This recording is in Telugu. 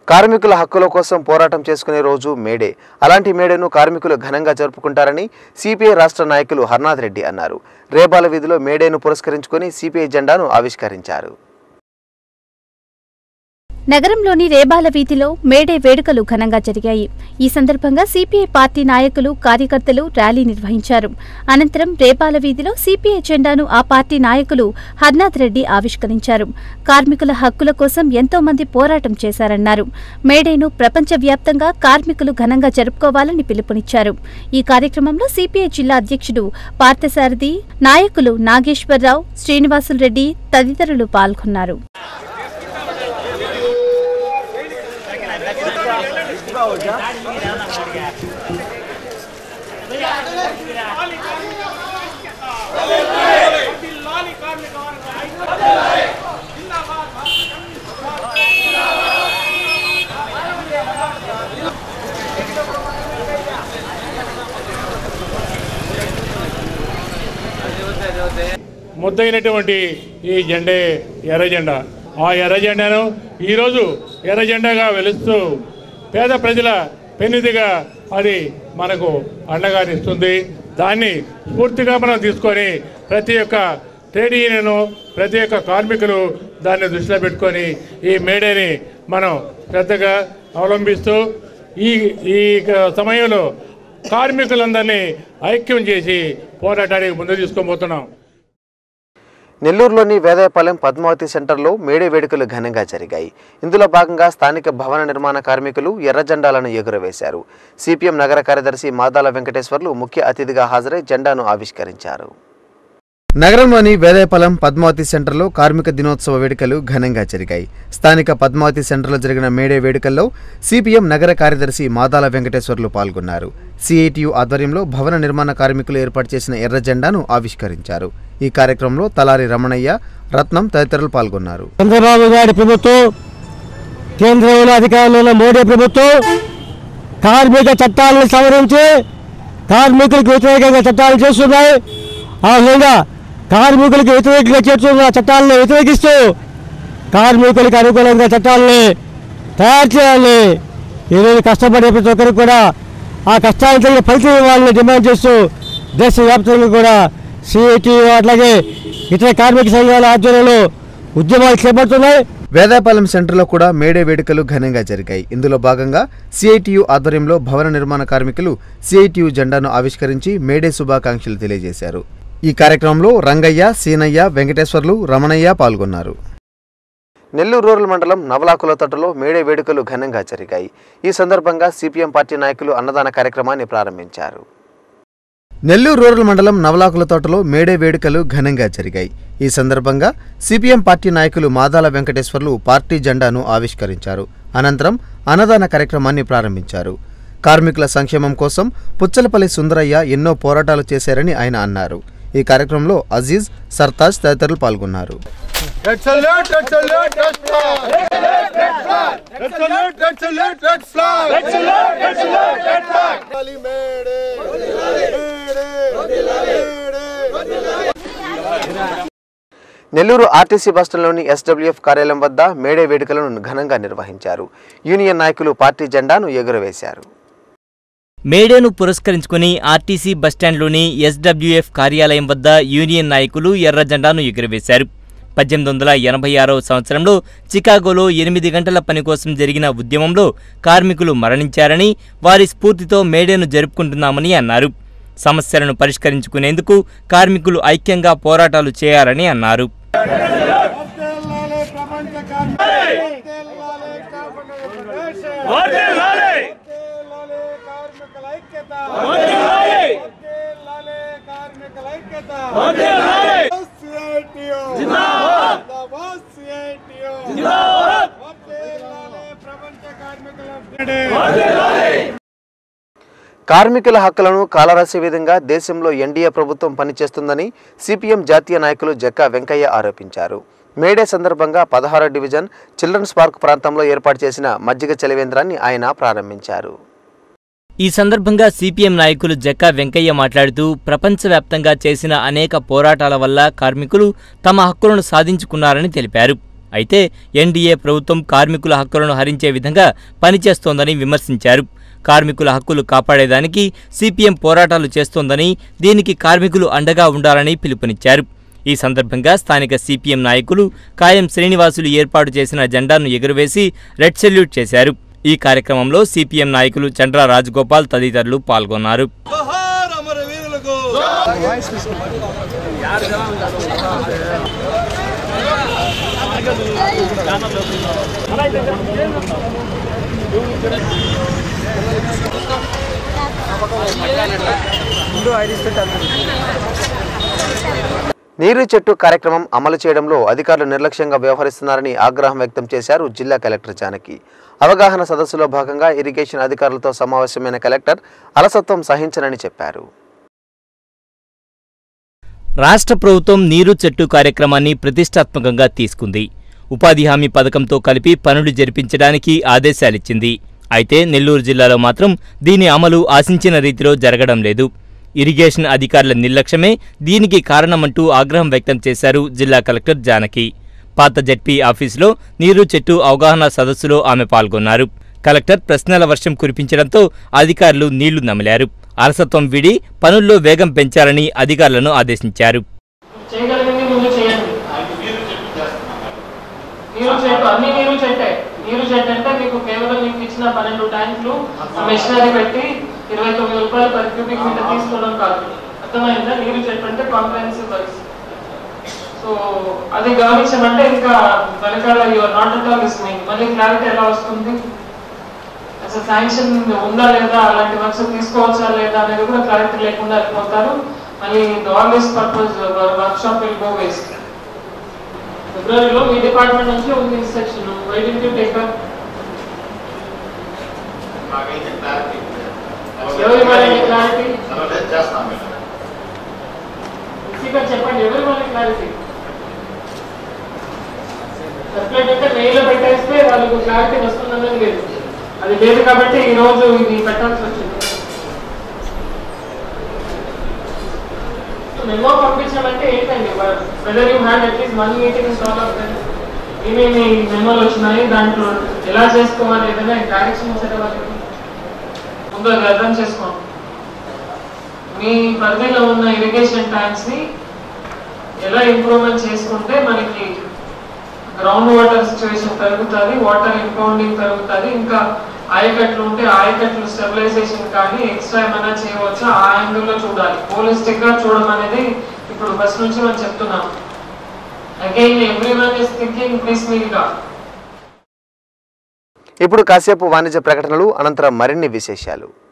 కార్మికుల హక్కుల కోసం పోరాటం చేసుకునే రోజు మేడే అలాంటి మేడేను కార్మికులు ఘనంగా జరుపుకుంటారని సిపిఐ రాష్ట్ర నాయకులు హర్నాథ్ రెడ్డి అన్నారు రేబాల వీధిలో మేడేను పురస్కరించుకొని సిపిఐ జెండాను ఆవిష్కరించారు నగరంలోని రేబాల వీధిలో మేడే వేడుకలు ఘనంగా జరిగాయి ఈ సందర్భంగా సిపిఐ పార్టీ నాయకులు కార్యకర్తలు ర్యాలీ నిర్వహించారు అనంతరం రేబాల వీధిలో సిపిఐ జెండాను ఆ పార్టీ నాయకులు హర్నాథ్ రెడ్డి ఆవిష్కరించారు కార్మికుల హక్కుల కోసం ఎంతో మంది పోరాటం చేశారన్నారు మేడేను ప్రపంచవ్యాప్తంగా కార్మికులు ఘనంగా జరుపుకోవాలని పిలుపునిచ్చారు ఈ కార్యక్రమంలో సిపిఐ జిల్లా అధ్యక్షుడు పార్థసారథి నాయకులు నాగేశ్వరరావు శ్రీనివాసులు రెడ్డి తదితరులు పాల్గొన్నారు ముద్దైనటువంటి ఈ జెండే ఎర్ర జెండా ఆ ఎర్ర జెండాను ఈరోజు ఎర్ర జెండాగా వెలుస్తూ పేద ప్రజల పెన్నిదిగా అది మనకు అండగా నిస్తుంది దాన్ని పూర్తిగా మనం తీసుకొని ప్రతి ఒక్క ట్రేడ్ యూనియన్ ప్రతి ఒక్క కార్మికులు దాన్ని దృష్టిలో పెట్టుకొని ఈ మేడేని మనం శ్రద్ధగా అవలంబిస్తూ ఈ ఈ సమయంలో కార్మికులందరినీ ఐక్యం చేసి పోరాటానికి ముందు తీసుకొని నెల్లూరులోని వేదాయపాలెం పద్మావతి సెంటర్లో మేడే వేడుకలు ఘనంగా జరిగాయి ఇందులో భాగంగా స్థానిక భవన నిర్మాణ కార్మికులు ఎర్ర జెండాలను ఎగురవేశారు సిపిఎం నగర కార్యదర్శి మాదాల వెంకటేశ్వర్లు ముఖ్య అతిథిగా హాజరై జెండాను ఆవిష్కరించారు నగరంలోని వేదాయపాలెం పద్మావతి సెంటర్లో కార్మిక దినోత్సవ వేడుకలు ఘనంగా జరిగాయి స్థానిక పద్మావతి సెంటర్లో జరిగిన మేడే వేడుకల్లో సిపిఎం నగర కార్యదర్శి మాదాల వెంకటేశ్వర్లు పాల్గొన్నారు సిఐటియు ఆధ్వర్యంలో భవన నిర్మాణ కార్మికులు ఏర్పాటు చేసిన ఎర్ర జెండాను ఆవిష్కరించారు ఈ కార్యక్రమంలో తలారి రమణయ్య రత్నం తదితరులు పాల్గొన్నారు చంద్రబాబు గారి ప్రభుత్వం కేంద్రంలో అధికారంలో ఉన్న మోడీ ప్రభుత్వం కార్మిక చట్టాలను సవరించి కార్మికులకు వ్యతిరేకంగా చట్టాలు చేస్తున్నాయి ఆ విధంగా కార్మికులకు వ్యతిరేకంగా చేస్తున్న చట్టాలను వ్యతిరేకిస్తూ కార్మికులకు అనుకూలంగా చట్టాలని తయారు చేయాలి ఈరోజు కష్టపడే ప్రతి ఒక్కరు కూడా ఆ కష్టానికి తగిన ఫలితం ఇవ్వాలని డిమాండ్ చేస్తూ దేశవ్యాప్తంగా కూడా సిఐటి అట్లాగే ఇతర కార్మిక సంఘాల ఆధ్వర్యంలో ఉద్యమాలు చేపడుతున్నాయి వేదాయపాలెం సెంటర్లో కూడా మేడే వేడుకలు ఘనంగా జరిగాయి ఇందులో భాగంగా సిఐటియు ఆధ్వర్యంలో భవన నిర్మాణ కార్మికులు సిఐటియు జెండాను ఆవిష్కరించి మేడే శుభాకాంక్షలు తెలియజేశారు ఈ కార్యక్రమంలో రంగయ్య సీనయ్య వెంకటేశ్వర్లు రమణయ్య పాల్గొన్నారు నెల్లూరు రూరల్ మండలం నవలాకుల తోటలో మేడే వేడుకలు ఘనంగా జరిగాయి ఈ సందర్భంగా సిపిఎం పార్టీ నాయకులు అన్నదాన కార్యక్రమాన్ని ప్రారంభించారు నెల్లూరు రూరల్ మండలం నవలాకుల తోటలో మేడే వేడుకలు ఘనంగా జరిగాయి ఈ సందర్భంగా సిపిఎం పార్టీ నాయకులు మాదాల వెంకటేశ్వర్లు పార్టీ జెండాను ఆవిష్కరించారు అనంతరం అన్నదాన కార్యక్రమాన్ని ప్రారంభించారు కార్మికుల సంక్షేమం కోసం పుచ్చలపల్లి సుందరయ్య ఎన్నో పోరాటాలు చేశారని ఆయన అన్నారు ఈ కార్యక్రమంలో అజీజ్ సర్తాజ్ తదితరులు పాల్గొన్నారు Let's salute, let's salute, let's fly. Let's salute, let's salute, let's fly. Let's salute, let's salute, let's fly. Lali Mede, Nellore RTC బస్టాండ్లోని ఎస్డబ్ల్యూఎఫ్ కార్యాలయం వద్ద మేడే వేడుకలను ఘనంగా నిర్వహించారు యూనియన్ నాయకులు పార్టీ జెండాను ఎగురవేశారు మేడేను పురస్కరించుకుని ఆర్టీసీ బస్టాండ్లోని ఎస్డబ్ల్యూఎఫ్ కార్యాలయం వద్ద యూనియన్ నాయకులు ఎర్ర జెండాను ఎగురవేశారు పద్దెనిమిది వందల ఎనభై ఆరవ సంవత్సరంలో చికాగోలో ఎనిమిది గంటల పని కోసం జరిగిన ఉద్యమంలో కార్మికులు మరణించారని వారి స్ఫూర్తితో మేడేను జరుపుకుంటున్నామని అన్నారు సమస్యలను పరిష్కరించుకునేందుకు కార్మికులు ఐక్యంగా పోరాటాలు చేయాలని అన్నారు కార్మికుల హక్కులను కాలరాసే విధంగా దేశంలో ఎన్డీఏ ప్రభుత్వం పనిచేస్తుందని సిపిఎం జాతీయ నాయకులు జక్కా వెంకయ్య ఆరోపించారు మేడే సందర్భంగా పదహారో డివిజన్ చిల్డ్రన్స్ పార్క్ ప్రాంతంలో ఏర్పాటు చేసిన మజ్జిగ చలివేంద్రాన్ని ఆయన ప్రారంభించారు ఈ సందర్భంగా సిపిఎం నాయకులు జక్కా వెంకయ్య మాట్లాడుతూ ప్రపంచవ్యాప్తంగా చేసిన అనేక పోరాటాల వల్ల కార్మికులు తమ హక్కులను సాధించుకున్నారని తెలిపారు అయితే ఎన్డీఏ ప్రభుత్వం కార్మికుల హక్కులను హరించే విధంగా పనిచేస్తోందని విమర్శించారు కార్మికుల హక్కులు కాపాడేదానికి సిపిఎం పోరాటాలు చేస్తోందని దీనికి కార్మికులు అండగా ఉండాలని పిలుపునిచ్చారు ఈ సందర్భంగా స్థానిక సిపిఎం నాయకులు కాయం శ్రీనివాసులు ఏర్పాటు చేసిన జెండాను ఎగురవేసి రెడ్ సెల్యూట్ చేశారు ఈ కార్యక్రమంలో సిపిఎం నాయకులు చండ్ర రాజగోపాల్ తదితరులు పాల్గొన్నారు జోహార్ అమర వీరులకు నీరు చెట్టు కార్యక్రమం అమలు చేయడంలో అధికారులు నిర్లక్ష్యంగా వ్యవహరిస్తున్నారని ఆగ్రహం వ్యక్తం చేశారు జిల్లా కలెక్టర్ జానకి అవగాహన సదస్సులో భాగంగా ఇరిగేషన్ అధికారులతో సమావేశమైన కలెక్టర్ అలసత్వం సహించనని చెప్పారు రాష్ట్ర ప్రభుత్వం నీరు చెట్టు కార్యక్రమాన్ని ప్రతిష్టాత్మకంగా తీసుకుంది ఉపాధి హామీ పథకంతో కలిపి పనులు జరిపించడానికి ఆదేశాలిచ్చింది అయితే నెల్లూరు జిల్లాలో మాత్రం దీని అమలు ఆశించిన రీతిలో జరగడం లేదు ఇరిగేషన్ అధికారుల నిర్లక్ష్యమే దీనికి కారణమంటూ ఆగ్రహం వ్యక్తం చేశారు జిల్లా కలెక్టర్ జానకి పాత జడ్పీ ఆఫీసులో నీరు చెట్టు అవగాహన సదస్సులో ఆమె పాల్గొన్నారు కలెక్టర్ ప్రశ్నల వర్షం కురిపించడంతో అధికారులు నీళ్లు నమిలారు అలసత్వం వీడి పనుల్లో వేగం పెంచాలని అధికారులను ఆదేశించారు చేయగలిగింది ముందు చేయండి నీరు చెట్టు అన్ని నీరు చెట్టే నీరు చెట్టు అంటే మీకు కేవలం మీకు ఇచ్చిన పన్నెండు ట్యాంకులు ఆ మెషినరీ పెట్టి ఇరవై తొమ్మిది రూపాయలు పర్ క్యూబిక్ మీటర్ తీసుకోవడం కాదు అర్థమైందా నీరు చెట్టు అంటే కాంప్రహెన్సివ్ వర్క్స్ సో అది గమనించమంటే ఇంకా వెనకాల your not at all listening మళ్ళీ క్లారిటీ ఎలా వస్తుంది అసలు శాంక్షన్ ఉందా లేదా అలాంటి వర్క్స్ తీసుకోవచ్చా లేదా అనేది కూడా క్లారిటీ లేకుండా వెళ్ళిపోతారు మళ్ళీ all this purpose workshop will go waste ఫిబ్రవరిలో మీ డిపార్ట్మెంట్ నుంచి ఉంది instruction why did you take up ఎవరి వాళ్ళకి క్లారిటీ స్పీకర్ చెప్పండి ఎవరి వాళ్ళకి క్లారిటీ సర్క్యులేట్ అంటే మెయిల్ పెట్టేస్తే వాళ్ళకు క్లారిటీ వస్తుందన్నది లేదు అది లేదు కాబట్టి ఈ రోజు ఇది పెట్టాల్సి వచ్చింది మెమో పంపించాలంటే ఏంటండి whether you had at least one meeting all of them ఏమేమి మెమోలు వచ్చినాయి దాంట్లో ఎలా చేసుకోవాలి ఏదైనా డైరెక్షన్ ఇచ్చారా వాళ్ళకి ముందు అది అర్థం చేసుకోండి మీ పరిధిలో ఉన్న ఇరిగేషన్ ట్యాంక్స్ ని ఎలా ఇంప్రూవ్మెంట్ చేసుకుంటే మనకి గ్రౌండ్ వాటర్ సిచ్యువేషన్ పెరుగుతుంది వాటర్ ఇంపౌండింగ్ పెరుగుతుంది ఇంకా ఆయకట్లు ఉంటే ఆయకట్లు స్టెబిలైజేషన్ కానీ ఎక్స్ట్రా ఏమైనా చేయవచ్చా ఆ యాంగిల్లో చూడాలి హోలిస్టిక్ గా చూడడం అనేది ఇప్పుడు ఫస్ట్ నుంచి మనం చెప్తున్నాం again everyone is thinking peaceful గా ఇప్పుడు కాసేపు వాణిజ్య ప్రకటనలు అనంతరం మరిన్ని విశేషాలు